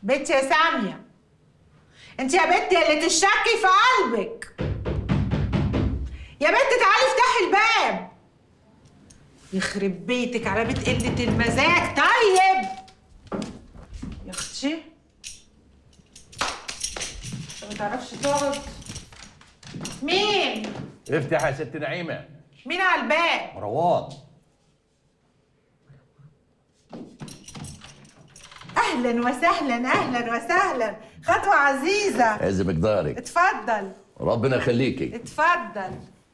بنت يا سامية انت يا بنت اللي تشكي في قلبك يا بنت تعالي افتحي الباب يخرب بيتك على بيت قلة المزاج طيب يا اختي انت ما تعرفش تقعد مين؟ افتح يا ست نعيمه مين على الباب؟ مروان اهلا وسهلا اهلا وسهلا خطوة عزيزة عز مقدارك اتفضل ربنا يخليكي اتفضل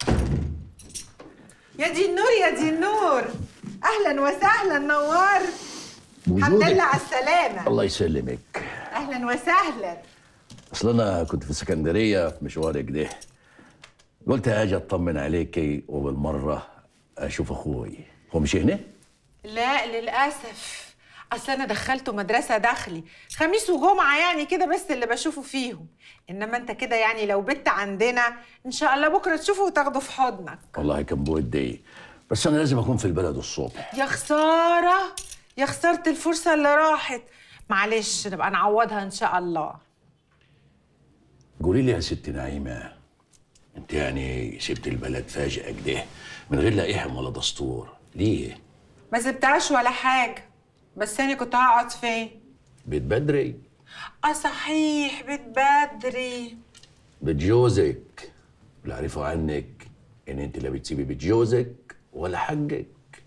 يا دي النور يا دي النور اهلا وسهلا نور الحمد لله على السلامة الله يسلمك اهلا وسهلا اصل انا كنت في اسكندريه في مشوار كده قلت اجي اطمن عليكي وبالمره اشوف اخوي هو مش هنا لا للاسف اصل انا دخلته مدرسة داخلي خميس وجمعة يعني كده بس اللي بشوفه فيهم انما انت كده يعني لو بت عندنا ان شاء الله بكرة تشوفه وتاخده في حضنك والله كان بودي بس انا لازم اكون في البلد الصبح يا خسارة يا خسارة الفرصة اللي راحت معلش نبقى نعوضها ان شاء الله قولي لي يا ست نعيمه انت يعني سبت البلد فجاه كده من غير لا احم ولا دستور ليه ما سبتهاش ولا حاجة بس أنا كنت هقعد فين؟ بيت بدري آه صحيح بيت بدري بيت جوزك اللي عرفوا عنك ان انت لا بتسيبي بيت جوزك ولا حقك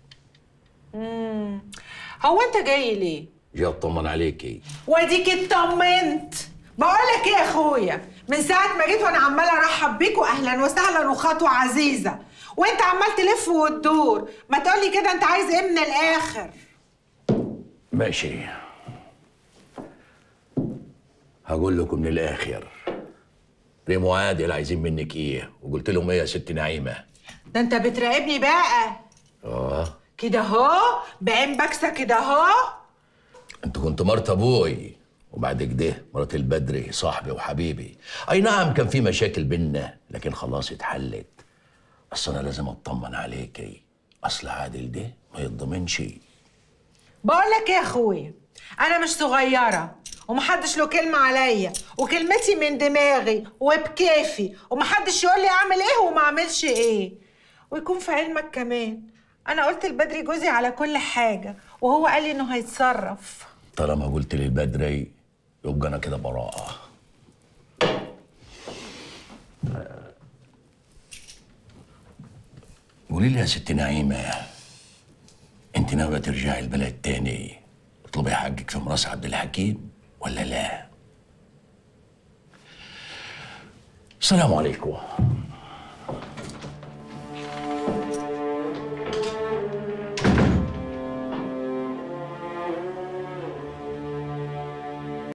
هو أنت جاي ليه؟ جاي اطمن عليكي واديك اطمنت بقول لك ايه يا اخويا من ساعة ما جيت وانا عمالة ارحب بيك واهلا وسهلا وخطوة عزيزة وانت عمال تلف وتدور ما تقولي كده انت عايز ايه من الاخر ماشي هقول لكم من الاخر ريم وعادل عايزين منك ايه وقلت لهم ايه يا ست نعيمه ده انت بتراقبني بقى اه كده اهو بعين بكسة كده اهو انت كنت مرت ابوي وبعد كده مرات البدري صاحبي وحبيبي اي نعم كان في مشاكل بينا لكن خلاص اتحلت بس انا لازم اطمن عليكي اصل عادل ده ما يتضمنش بقول لك ايه يا اخويا انا مش صغيره ومحدش له كلمه عليا وكلمتي من دماغي وبكيفي ومحدش يقول لي اعمل ايه وما اعملش ايه ويكون في علمك كمان انا قلت لبدري جوزي على كل حاجه وهو قال لي انه هيتصرف طالما قلت للبدري يبقى انا كده براءه قولي لي يا ست نعيمه انت ناويه ترجعي البلد تاني تطلبي حقك في مراس عبد الحكيم ولا لا السلام عليكم